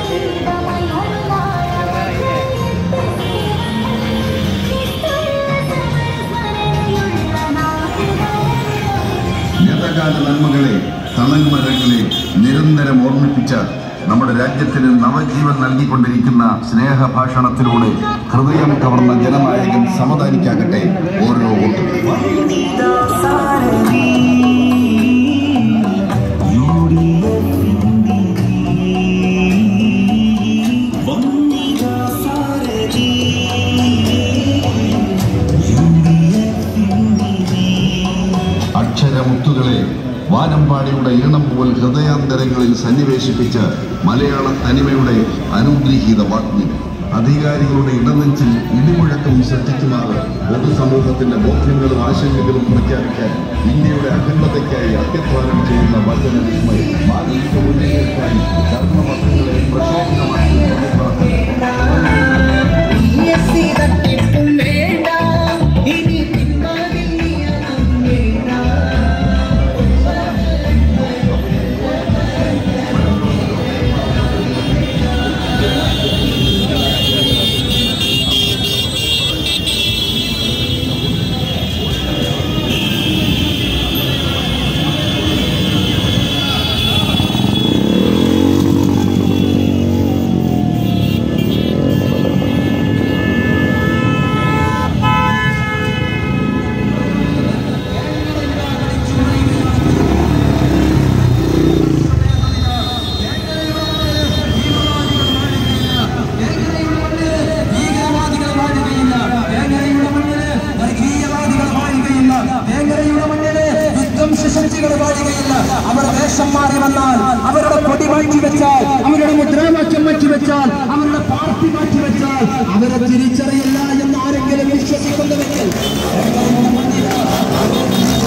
ഗതകാല നന്മകളെ തണൽമരങ്ങളെ നിരന്തരം ഓർമ്മിപ്പിച്ച നമ്മുടെ രാജ്യത്തിന് നവജീവൻ നൽകിക്കൊണ്ടിരിക്കുന്ന സ്നേഹഭാഷണത്തിലൂടെ ഹൃദയം കവർന്ന ജനനായകൻ സമതാനിക്കാകട്ടെ ഓരോ വോട്ടും അക്ഷരമുത്തുകളെ വാനമ്പാടിയുടെ ഈണം പോൽ ഹൃദയാന്തരങ്ങളിൽ സന്നിവേശിപ്പിച്ച മലയാള തനിമയുടെ അനുഗ്രഹീത വാഗ്മി അധികാരികളുടെ ഇടനെഞ്ചിൽ ഇടിമുഴക്കം സൃഷ്ടിക്കുമാറ് പൊതുസമൂഹത്തിന്റെ ബോധ്യങ്ങളും ആശങ്കകളും പ്രഖ്യാപിക്കാൻ ഇന്ത്യയുടെ അഖണ്ഡതയ്ക്കായി അത്യധ്വാനം ചെയ്യുന്ന വചന വിസ്മയം മാനവിക മൂല്യങ്ങൾക്കായി ധർമ്മമതങ്ങളെ പ്രശോഭനമാക്കി തട്ടിപ്പും വേണ്ട ഇനി പിന്മാറിൽ നീയാകും വേണ്ട ഭീകരവാദികൾ വാഴുകയില്ല വേങ്ങരയുടെ മണ്ണില് വർഗീയവാദികൾ വാഴുകയില്ല വേങ്ങരയുടെ മണ്ണില് വിധ്വംസ ശക്തികൾ വാഴുകയില്ല അവർ വേഷം മാറി വന്നാൽ അവരുടെ കൊടി മാറ്റി വെച്ചാൽ അവരുടെ മുദ്രാവാക്യം മാറ്റി വെച്ചാൽ അവരുടെ പാർട്ടി മാറ്റി വെച്ചാൽ അവരെ തിരിച്ചറിയില്ല എന്ന് ആരെങ്കിലും വിശ്വസിക്കുന്നുവെങ്കിൽ വേങ്ങരയുടെ മണ്ണില്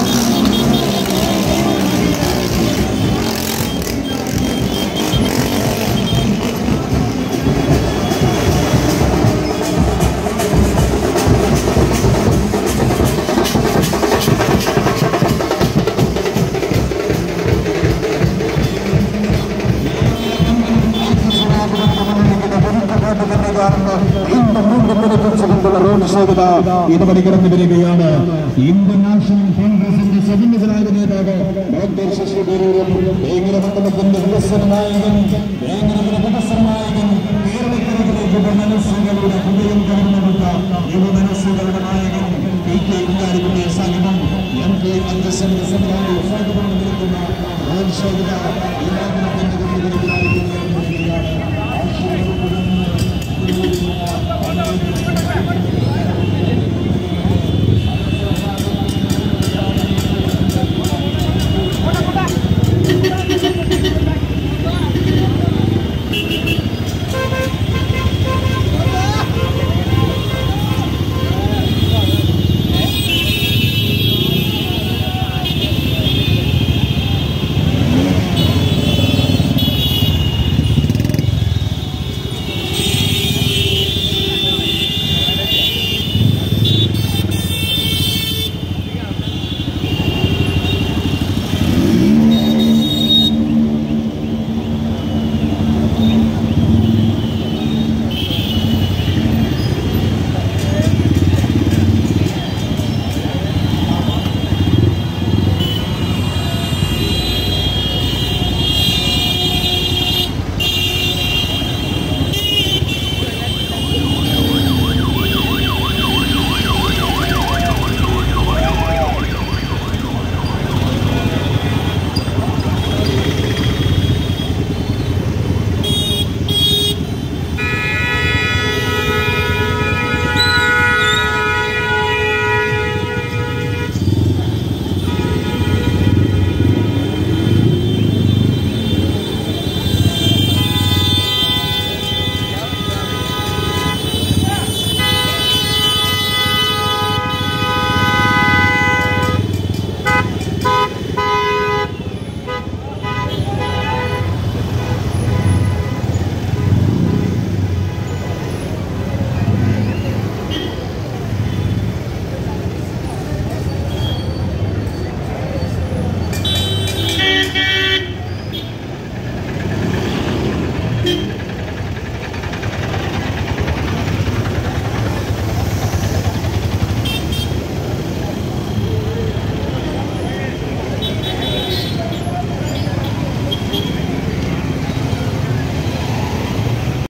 ഇടപെടി കടന്നു വരികയാണ് ഇന്ത്യൻ നാഷണൽ കോൺഗ്രസിന്റെ സജീവനായ നേതാവ് ഡോക്ടർ ശശി തരൂരും വേങ്ങര മണ്ഡലത്തിന്റെ വികസന നായകൻ വേങ്ങരയുടെ വികസന നായകൻ കേരളത്തിലെ യുവമനസ്സുകളുടെ ഹൃദയം കവർന്നെടുത്ത യുവമനസ്സുകളുടെ നായകൻ പി കെ കുമാരിയുടെ സാഹിബം എം കെ അന്തസ്സന്റെ സംഘാടക സ്വാഗതം നൽകുന്ന ഈ മാധ്യമത്തിന്റെ